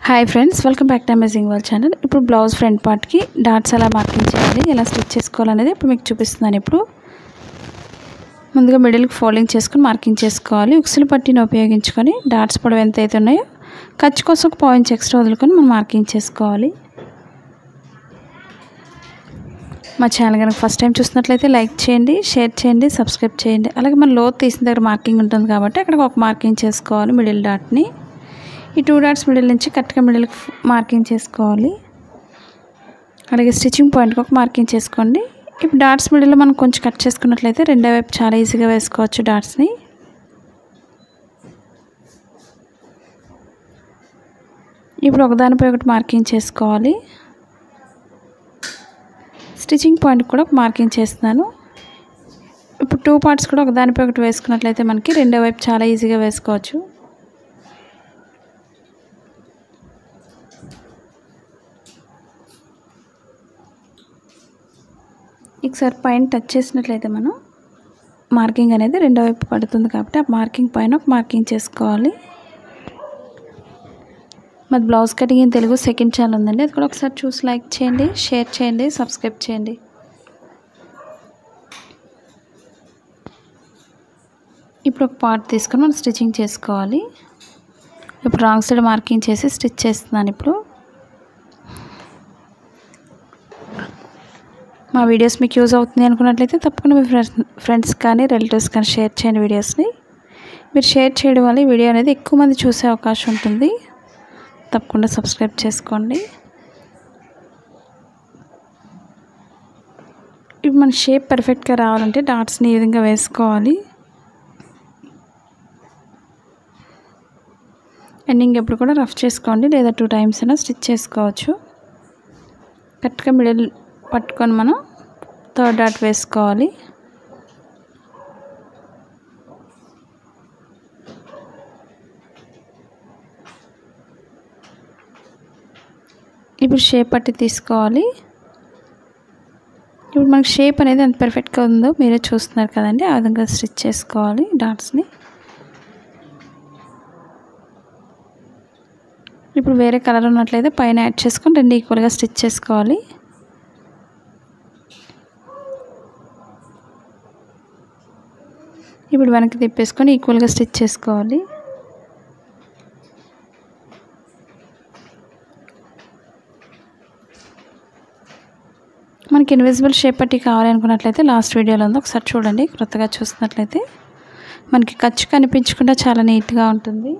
hi friends welcome back to amazing world channel ఇప్పుడు blouse front పార్ట్కి dots ఎలా marking చేయాలి ఎలా స్టిచ్ చేసుకోవాలనేది ఇప్పుడు మీకు చూపిస్తున్నాను ఇప్పుడు ముందుగా మిడిల్కి ఫోల్డింగ్ చేసుకొని మార్కింగ్ చేసుకోవాలి ఉక్సులు పట్టిని ఉపయోగించుకొని డాట్స్ పొడవు ఎంత అయితే ఉన్నాయో ఖర్చు కోసం ఒక పాయింట్స్ ఎక్స్ట్రా వదులుకొని మనం మార్కింగ్ చేసుకోవాలి మా ఛానల్ కనుక ఫస్ట్ టైం చూసినట్లయితే లైక్ చేయండి షేర్ చేయండి సబ్స్క్రైబ్ చేయండి అలాగే మన లోతు తీసిన దగ్గర మార్కింగ్ ఉంటుంది కాబట్టి అక్కడ ఒక మార్కింగ్ చేసుకోవాలి మిడిల్ డాట్ని ఈ టూ డాట్స్ మిడిల్ నుంచి కరెక్ట్గా మిడిల్కి మార్కింగ్ చేసుకోవాలి అలాగే స్టిచ్చింగ్ పాయింట్కి ఒక మార్కింగ్ చేసుకోండి ఇప్పుడు డాట్స్ మిడిల్లో మనం కొంచెం కట్ చేసుకున్నట్లయితే రెండో వైపు చాలా ఈజీగా వేసుకోవచ్చు డాట్స్ని ఇప్పుడు ఒకదానిపై ఒకటి మార్కింగ్ చేసుకోవాలి స్టిచ్చింగ్ పాయింట్ కూడా ఒక మార్కింగ్ చేస్తున్నాను ఇప్పుడు టూ పార్ట్స్ కూడా ఒకదానిపై ఒకటి వేసుకున్నట్లయితే మనకి రెండో వైపు చాలా ఈజీగా వేసుకోవచ్చు ఒకసారి పైన టచ్ చేసినట్లయితే మనం మార్కింగ్ అనేది రెండో వైపు పడుతుంది కాబట్టి ఆ మార్కింగ్ పైన ఒక మార్కింగ్ చేసుకోవాలి మాది blouse cutting in Telugu second channel ఉందండి అది కూడా ఒకసారి చూసి లైక్ చేయండి షేర్ చేయండి సబ్స్క్రైబ్ చేయండి ఇప్పుడు ఒక పార్ట్ తీసుకొని మనం స్టిచ్చింగ్ చేసుకోవాలి ఇప్పుడు రాంగ్ సైడ్ మార్కింగ్ చేసి స్టిచ్ చేస్తున్నాను ఇప్పుడు మా వీడియోస్ మీకు యూజ్ అవుతుంది అనుకున్నట్లయితే తప్పకుండా మీ ఫ్రెండ్స్ ఫ్రెండ్స్ కానీ రిలేటివ్స్ కానీ షేర్ చేయండి వీడియోస్ని మీరు షేర్ చేయడం వల్ల ఈ వీడియో అనేది ఎక్కువ మంది చూసే అవకాశం ఉంటుంది తప్పకుండా సబ్స్క్రైబ్ చేసుకోండి ఇప్పుడు మన షేప్ పర్ఫెక్ట్గా రావాలంటే డాట్స్ని ఈ విధంగా వేసుకోవాలి ఎండింగ్ ఎప్పుడు కూడా రఫ్ చేసుకోండి లేదా టూ టైమ్స్ అయినా స్టిచ్ చేసుకోవచ్చు కరెక్ట్గా మిడిల్ పట్టుకొని మనం థర్డ్ డాట్ వేసుకోవాలి ఇప్పుడు షేప్ పట్టి తీసుకోవాలి ఇప్పుడు మనకి షేప్ అనేది ఎంత పర్ఫెక్ట్గా ఉందో మీరే చూస్తున్నారు కదండి ఆ విధంగా స్టిచ్ చేసుకోవాలి డాట్స్ని ఇప్పుడు వేరే కలర్ ఉన్నట్లయితే పైన యాడ్ చేసుకొని రెండు ఈక్వల్గా స్టిచ్ చేసుకోవాలి ఇప్పుడు వెనక్కి తిప్పేసుకొని ఈక్వల్గా స్టిచ్ చేసుకోవాలి మనకి ఇన్విజిబుల్ షేప్ పట్టి కావాలనుకున్నట్లయితే లాస్ట్ వీడియోలో ఉంది ఒకసారి చూడండి క్రొత్తగా చూస్తున్నట్లయితే మనకి ఖర్చు కనిపించకుండా చాలా నీట్గా ఉంటుంది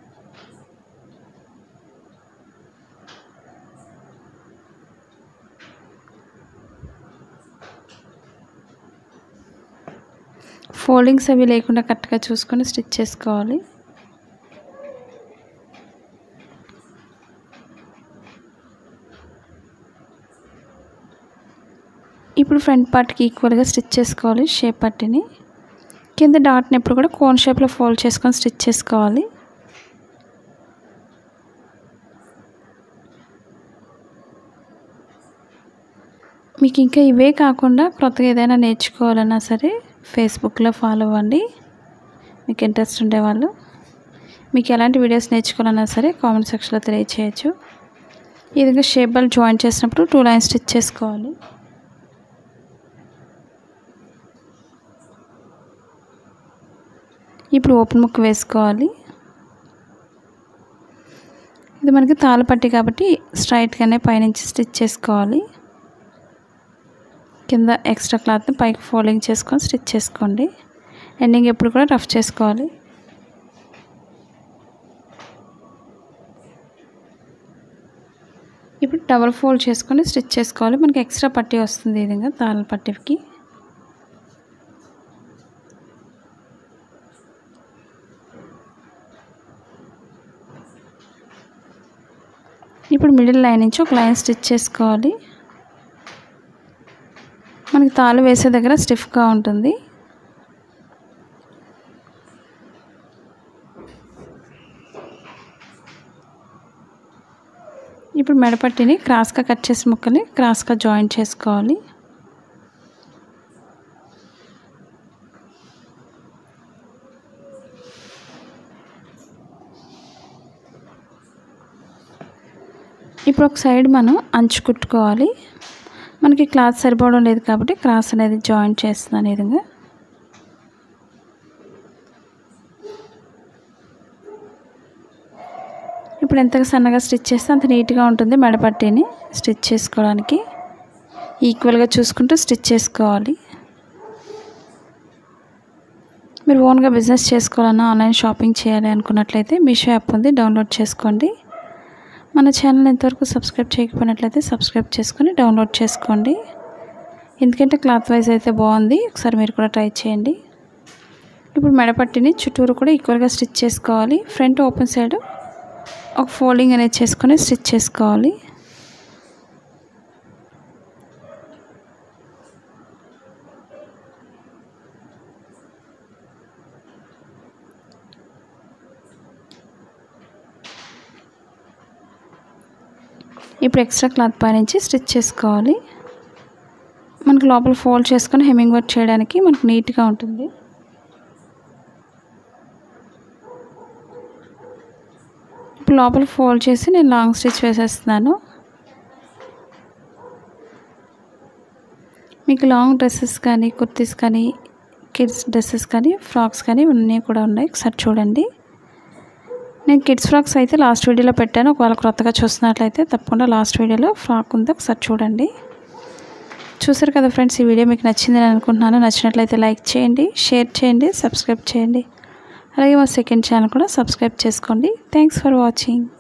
ఫోల్డింగ్స్ అవి లేకుండా కరెక్ట్గా చూసుకొని స్టిచ్ చేసుకోవాలి ఇప్పుడు ఫ్రంట్ పార్ట్కి ఈక్వల్గా స్టిచ్ చేసుకోవాలి షేప్ పట్టిని కింద డాట్ని ఎప్పుడు కూడా కోన్ షేప్లో ఫోల్డ్ చేసుకొని స్టిచ్ చేసుకోవాలి మీకు ఇంకా ఇవే కాకుండా కొత్తగా ఏదైనా నేర్చుకోవాలన్నా సరే ఫేస్బుక్లో ఫాలో అవ్వండి మీకు ఇంట్రెస్ట్ ఉండేవాళ్ళు మీకు ఎలాంటి వీడియోస్ నేర్చుకోవాలన్నా సరే కామెంట్ సెక్షన్లో తెలియచేయచ్చు ఈ విధంగా షేప్ బల్ జాయిన్ చేసినప్పుడు టూ లైన్స్ స్టిచ్ చేసుకోవాలి ఇప్పుడు ఓపెన్ ముక్క వేసుకోవాలి ఇది మనకి తాళపట్టి కాబట్టి స్ట్రైట్గానే పైనుంచి స్టిచ్ చేసుకోవాలి కింద ఎక్స్ట్రా క్లాత్ని పైకి ఫోల్డింగ్ చేసుకొని స్టిచ్ చేసుకోండి ఎండింగ్ ఎప్పుడు కూడా రఫ్ చేసుకోవాలి ఇప్పుడు డబల్ ఫోల్డ్ చేసుకొని స్టిచ్ చేసుకోవాలి మనకి ఎక్స్ట్రా పట్టీ వస్తుంది ఈ విధంగా తాళ్ళ పట్టీకి ఇప్పుడు మిడిల్ లైన్ నుంచి ఒక లైన్ స్టిచ్ చేసుకోవాలి మనకి తాళ్ళు వేసే దగ్గర స్టిఫ్గా ఉంటుంది ఇప్పుడు మెడపట్టిని క్రాస్గా కట్ చేసి ముక్కని క్రాస్గా జాయిన్ చేసుకోవాలి ఇప్పుడు ఒక సైడ్ మనం అంచు కుట్టుకోవాలి మనకి క్లాత్ సరిపోవడం లేదు కాబట్టి క్రాస్ అనేది జాయింట్ చేస్తున్నాను ఈ విధంగా ఇప్పుడు ఎంతగా సన్నగా స్టిచ్ చేస్తే అంత నీట్గా ఉంటుంది మెడపట్టిని స్టిచ్ చేసుకోవడానికి ఈక్వల్గా చూసుకుంటూ స్టిచ్ చేసుకోవాలి మీరు ఓన్గా బిజినెస్ చేసుకోవాలన్నా ఆన్లైన్ షాపింగ్ చేయాలి అనుకున్నట్లయితే మీషో యాప్ ఉంది డౌన్లోడ్ చేసుకోండి మన ఛానల్ ఎంతవరకు సబ్స్క్రైబ్ చేయకపోయినట్లయితే సబ్స్క్రైబ్ చేసుకొని డౌన్లోడ్ చేసుకోండి ఎందుకంటే క్లాత్ వైజ్ అయితే బాగుంది ఒకసారి మీరు కూడా ట్రై చేయండి ఇప్పుడు మెడపట్టిని చుట్టూరు కూడా ఈక్వల్గా స్టిచ్ చేసుకోవాలి ఫ్రంట్ ఓపెన్ సైడ్ ఒక ఫోల్డింగ్ అనేది చేసుకొని స్టిచ్ చేసుకోవాలి ఇప్పుడు ఎక్స్ట్రా క్లాత్ పైనుంచి స్టిచ్ చేసుకోవాలి మనకు లోపల ఫోల్డ్ చేసుకొని హెమ్మింగ్ వర్క్ చేయడానికి మనకు నీట్గా ఉంటుంది ఇప్పుడు లోపల ఫోల్డ్ చేసి నేను లాంగ్ స్టిచ్ వేసేస్తున్నాను మీకు లాంగ్ డ్రెస్సెస్ కానీ కుర్తీస్ కానీ కిడ్స్ డ్రెస్సెస్ కానీ ఫ్రాక్స్ కానీ ఇవన్నీ కూడా ఉన్నాయి ఒకసారి చూడండి నేను కిడ్స్ ఫ్రాక్స్ అయితే లాస్ట్ వీడియోలో పెట్టాను ఒకవేళ క్రొత్తగా చూస్తున్నట్లయితే తప్పకుండా లాస్ట్ వీడియోలో ఫ్రాక్ ఉంది ఒకసారి చూడండి చూసారు కదా ఫ్రెండ్స్ ఈ వీడియో మీకు నచ్చిందని అనుకుంటున్నాను నచ్చినట్లయితే లైక్ చేయండి షేర్ చేయండి సబ్స్క్రైబ్ చేయండి అలాగే మా సెకండ్ ఛానల్ కూడా సబ్స్క్రైబ్ చేసుకోండి థ్యాంక్స్ ఫర్ వాచింగ్